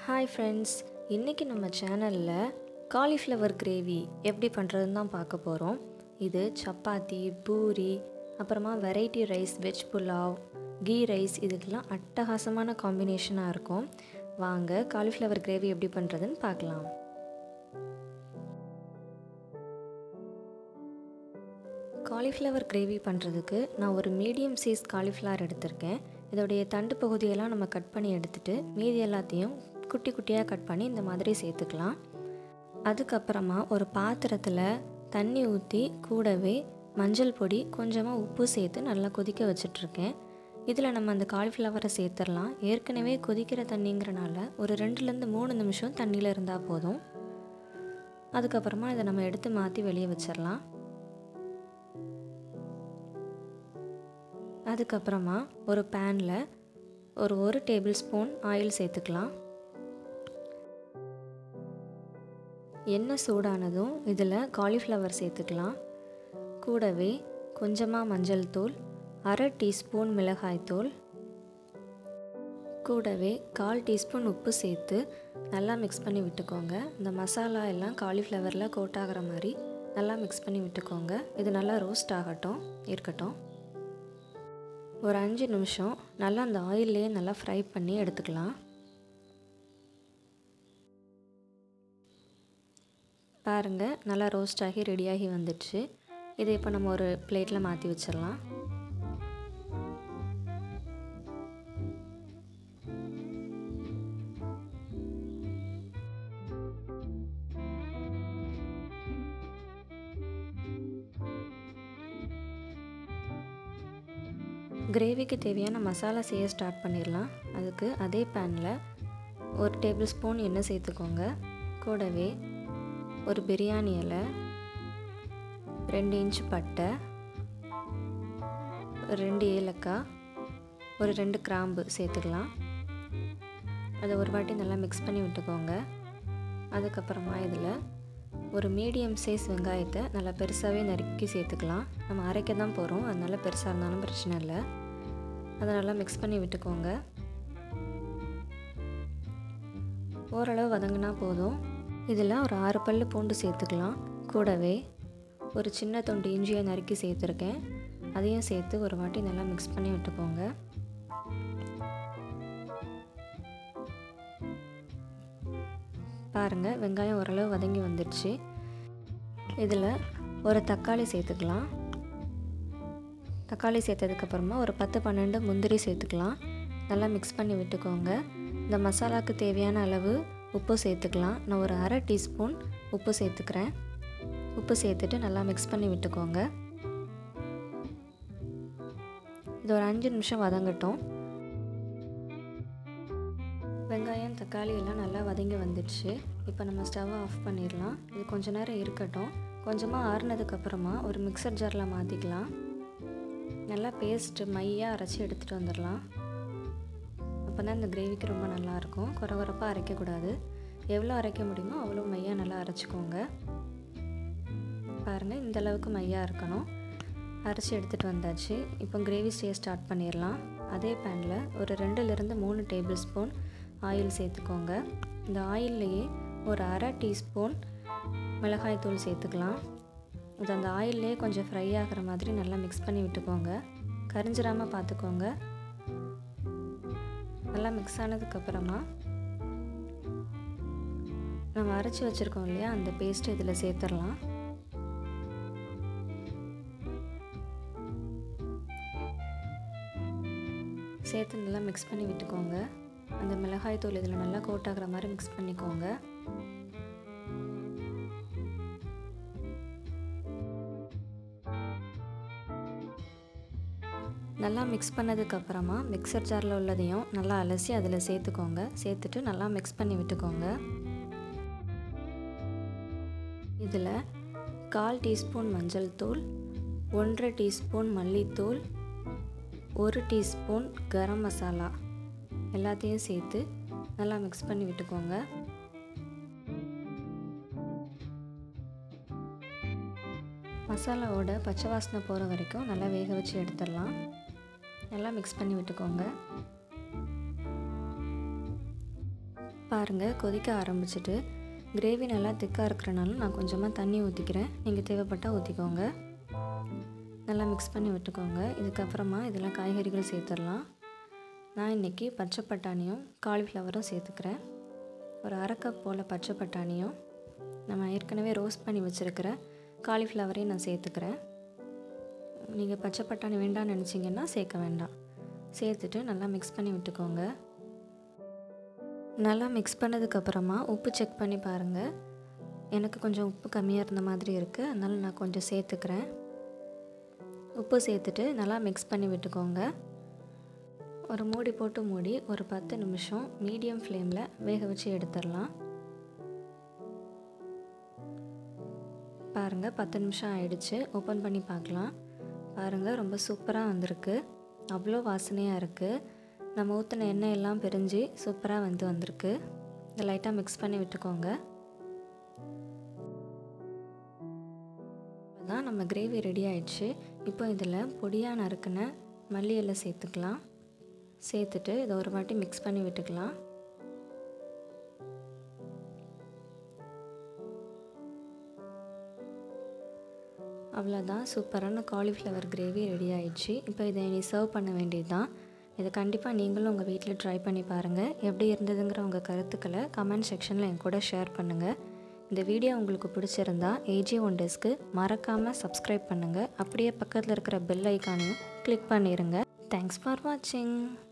hi friends இன்றைக்கி நம்ம சேனலில் காலிஃப்ளவர் கிரேவி எப்படி பண்ணுறதுன்னு தான் பார்க்க போகிறோம் இது சப்பாத்தி பூரி அப்புறமா variety rice veg pulao ghee rice இதுக்கெல்லாம் அட்டகாசமான காம்பினேஷனாக இருக்கும் வாங்க காலிஃப்ளவர் கிரேவி எப்படி பண்ணுறதுன்னு பார்க்கலாம் காலிஃப்ளவர் கிரேவி பண்ணுறதுக்கு நான் ஒரு மீடியம் சைஸ் காலிஃப்ளவர் எடுத்திருக்கேன் இதோடைய தண்டு பகுதியெல்லாம் நம்ம கட் பண்ணி எடுத்துகிட்டு மீதி எல்லாத்தையும் குட்டி குட்டியாக கட் பண்ணி இந்த மாதிரி சேர்த்துக்கலாம் அதுக்கப்புறமா ஒரு பாத்திரத்தில் தண்ணி ஊற்றி கூடவே மஞ்சள் பொடி கொஞ்சமாக உப்பு சேர்த்து நல்லா கொதிக்க வச்சிட்ருக்கேன் இதில் நம்ம அந்த காலிஃப்ளவரை சேர்த்துடலாம் ஏற்கனவே கொதிக்கிற தண்ணிங்கிறனால ஒரு ரெண்டுலேருந்து மூணு நிமிஷம் தண்ணியில் இருந்தால் போதும் அதுக்கப்புறமா இதை நம்ம எடுத்து மாற்றி வெளியே வச்சிடலாம் அதுக்கப்புறமா ஒரு பேனில் ஒரு ஒரு டேபிள் ஸ்பூன் ஆயில் சேர்த்துக்கலாம் எண்ணெய் சூடானதும் இதில் காலிஃப்ளவர் சேர்த்துக்கலாம் கூடவே கொஞ்சமாக மஞ்சள் தூள் அரை டீஸ்பூன் மிளகாய்த்தூள் கூடவே கால் டீஸ்பூன் உப்பு சேர்த்து நல்லா மிக்ஸ் பண்ணி விட்டுக்கோங்க இந்த மசாலா எல்லாம் காலிஃப்ளவரில் கோட் ஆகிற மாதிரி நல்லா மிக்ஸ் பண்ணி விட்டுக்கோங்க இது நல்லா ரோஸ்ட் ஆகட்டும் இருக்கட்டும் ஒரு அஞ்சு நிமிஷம் நல்லா அந்த ஆயிலே நல்லா ஃப்ரை பண்ணி எடுத்துக்கலாம் பாருங்கள் நல்லா ரோஸ்ட் ஆகி ரெடியாகி வந்துடுச்சு இதை இப்போ நம்ம ஒரு பிளேட்டில் மாற்றி வச்சிடலாம் கிரேவிக்கு தேவையான மசாலா செய்ய ஸ்டார்ட் பண்ணிடலாம் அதுக்கு அதே பேனில் ஒரு டேபிள் ஸ்பூன் எண்ணெய் சேர்த்துக்கோங்க கூடவே ஒரு பிரியாணி இலை ரெண்டு இன்ச் பட்டை ஒரு ரெண்டு ஏலக்காய் ஒரு ரெண்டு கிராம்பு சேர்த்துக்கலாம் அதை ஒரு வாட்டி நல்லா மிக்ஸ் பண்ணி விட்டுக்கோங்க அதுக்கப்புறமா இதில் ஒரு மீடியம் சைஸ் வெங்காயத்தை நல்லா பெருசாகவே நறுக்கி சேர்த்துக்கலாம் நம்ம அரைக்க தான் போகிறோம் அதனால் பெருசாக இருந்தாலும் பிரச்சனை இல்லை அதை நல்லா மிக்ஸ் பண்ணி விட்டுக்கோங்க ஓரளவு வதங்கினா போதும் இதில் ஒரு ஆறு பல் பூண்டு சேர்த்துக்கலாம் கூடவே ஒரு சின்ன தொண்டு இஞ்சியை நறுக்கி சேர்த்துருக்கேன் அதையும் சேர்த்து ஒரு வாட்டி நல்லா மிக்ஸ் பண்ணி விட்டுக்கோங்க பாருங்கள் வெங்காயம் ஓரளவு வதங்கி வந்துடுச்சு இதில் ஒரு தக்காளி சேர்த்துக்கலாம் தக்காளி சேர்த்ததுக்கப்புறமா ஒரு பத்து பன்னெண்டு முந்திரி சேர்த்துக்கலாம் நல்லா மிக்ஸ் பண்ணி விட்டுக்கோங்க இந்த மசாலாவுக்கு தேவையான அளவு உப்பு சேர்த்துக்கலாம் நான் ஒரு அரை டீஸ்பூன் உப்பு சேர்த்துக்கிறேன் உப்பு சேர்த்துட்டு நல்லா மிக்ஸ் பண்ணி விட்டுக்கோங்க இது ஒரு அஞ்சு நிமிஷம் வதங்கட்டும் வெங்காயம் தக்காளி எல்லாம் நல்லா வதங்கி வந்துடுச்சு இப்போ நம்ம ஸ்டவ்வை ஆஃப் பண்ணிடலாம் இது கொஞ்ச நேரம் இருக்கட்டும் கொஞ்சமாக ஆறுனதுக்கப்புறமா ஒரு மிக்சர் ஜாரில் மாற்றிக்கலாம் நல்லா பேஸ்ட்டு மையாக அரைச்சி எடுத்துகிட்டு வந்துடலாம் அப்போ தான் இந்த கிரேவிக்கு ரொம்ப நல்லாயிருக்கும் குறை குறைப்பாக அரைக்கக்கூடாது எவ்வளோ அரைக்க முடியுமோ அவ்வளோ மையாக நல்லா அரைச்சிக்கோங்க பாருங்கள் இந்த அளவுக்கு மையாக இருக்கணும் அரைச்சி எடுத்துகிட்டு வந்தாச்சு இப்போ கிரேவி செய்ய ஸ்டார்ட் பண்ணிடலாம் அதே பேனில் ஒரு ரெண்டுலேருந்து மூணு டேபிள் ஸ்பூன் ஆயில் சேர்த்துக்கோங்க இந்த ஆயில்லையே ஒரு அரை டீஸ்பூன் மிளகாய் தூள் சேர்த்துக்கலாம் இது அந்த ஆயிலே கொஞ்சம் ஃப்ரை ஆகிற மாதிரி நல்லா மிக்ஸ் பண்ணி விட்டுக்கோங்க கரிஞ்சிடாமல் பார்த்துக்கோங்க நல்லா மிக்ஸ் ஆனதுக்கப்புறமா நம்ம அரைச்சி வச்சுருக்கோம் இல்லையா அந்த பேஸ்ட்டு இதில் சேர்த்துடலாம் சேர்த்து நல்லா மிக்ஸ் பண்ணி விட்டுக்கோங்க அந்த மிளகாய் தூள் இதில் நல்லா கோட் ஆகிற மாதிரி மிக்ஸ் பண்ணிக்கோங்க நல்லா மிக்ஸ் பண்ணதுக்கப்புறமா மிக்சர் ஜாரில் உள்ளதையும் நல்லா அலசி அதில் சேர்த்துக்கோங்க சேர்த்துட்டு நல்லா மிக்ஸ் பண்ணி விட்டுக்கோங்க இதில் கால் டீஸ்பூன் மஞ்சள் தூள் ஒன்றரை டீஸ்பூன் மல்லித்தூள் ஒரு டீஸ்பூன் கரம் மசாலா எல்லாத்தையும் சேர்த்து நல்லா மிக்ஸ் பண்ணி விட்டுக்கோங்க மசாலாவோட பச்சை வாசனை போகிற வரைக்கும் நல்லா வேக வச்சு எடுத்துடலாம் நல்லா மிக்ஸ் பண்ணி விட்டுக்கோங்க பாருங்கள் கொதிக்க ஆரம்பிச்சிட்டு கிரேவி நல்லா திக்காக இருக்கிறனால நான் கொஞ்சமாக தண்ணி ஊற்றிக்கிறேன் நீங்கள் தேவைப்பட்டால் ஊற்றிக்கோங்க நல்லா மிக்ஸ் பண்ணி விட்டுக்கோங்க இதுக்கப்புறமா இதில் காய்கறிகள் சேர்த்துடலாம் நான் இன்றைக்கி பச்சை பட்டாணியும் காலிஃப்ளவரும் சேர்த்துக்கிறேன் ஒரு அரை கப் போல் பச்சை பட்டாணியும் நம்ம ஏற்கனவே ரோஸ்ட் பண்ணி வச்சுருக்கிற காலிஃப்ளவரையும் நான் சேர்த்துக்கிறேன் நீங்கள் பச்சை பட்டாணி வேண்டாம்னு நினச்சிங்கன்னா சேர்க்க வேண்டாம் சேர்த்துட்டு நல்லா மிக்ஸ் பண்ணி விட்டுக்கோங்க நல்லா மிக்ஸ் பண்ணதுக்கப்புறமா உப்பு செக் பண்ணி பாருங்கள் எனக்கு கொஞ்சம் உப்பு கம்மியாக இருந்த மாதிரி இருக்குது அதனால் நான் கொஞ்சம் சேர்த்துக்கிறேன் உப்பு சேர்த்துட்டு நல்லா மிக்ஸ் பண்ணி விட்டுக்கோங்க ஒரு மூடி போட்டு மூடி ஒரு பத்து நிமிஷம் மீடியம் ஃப்ளேமில் வேக வச்சு எடுத்துடலாம் பாருங்கள் பத்து நிமிஷம் ஆயிடுச்சு ஓப்பன் பண்ணி பார்க்கலாம் பாருங்கள் ரொம்ப சூப்பராக வந்திருக்கு அவ்வளோ வாசனையாக இருக்குது நம்ம ஊற்றின எண்ணெய் எல்லாம் பிரிஞ்சு சூப்பராக வந்து வந்திருக்கு இதை லைட்டாக மிக்ஸ் பண்ணி விட்டுக்கோங்க தான் நம்ம கிரேவி ரெடி ஆயிடுச்சு இப்போ இதில் பொடியாக நறுக்கின மல்லி இலை சேர்த்துக்கலாம் சேர்த்துட்டு இதை ஒரு வாட்டி மிக்ஸ் பண்ணி விட்டுக்கலாம் அவ்வளோதான் சூப்பரான காலிஃப்ளவர் கிரேவி ரெடி ஆயிடுச்சு இப்போ இதை நீ சர்வ் பண்ண வேண்டியது தான் இதை கண்டிப்பாக நீங்களும் உங்கள் வீட்டில் ட்ரை பண்ணி பாருங்கள் எப்படி இருந்ததுங்கிற உங்கள் கருத்துக்களை கமெண்ட் செக்ஷனில் என் கூட ஷேர் பண்ணுங்கள் இந்த வீடியோ உங்களுக்கு பிடிச்சிருந்தா ஏஜி ஒன் டேஸ்க்கு மறக்காமல் சப்ஸ்கிரைப் பண்ணுங்கள் அப்படியே பக்கத்தில் இருக்கிற பெல் ஐக்கானையும் கிளிக் பண்ணிடுங்க தேங்க்ஸ் ஃபார் வாட்சிங்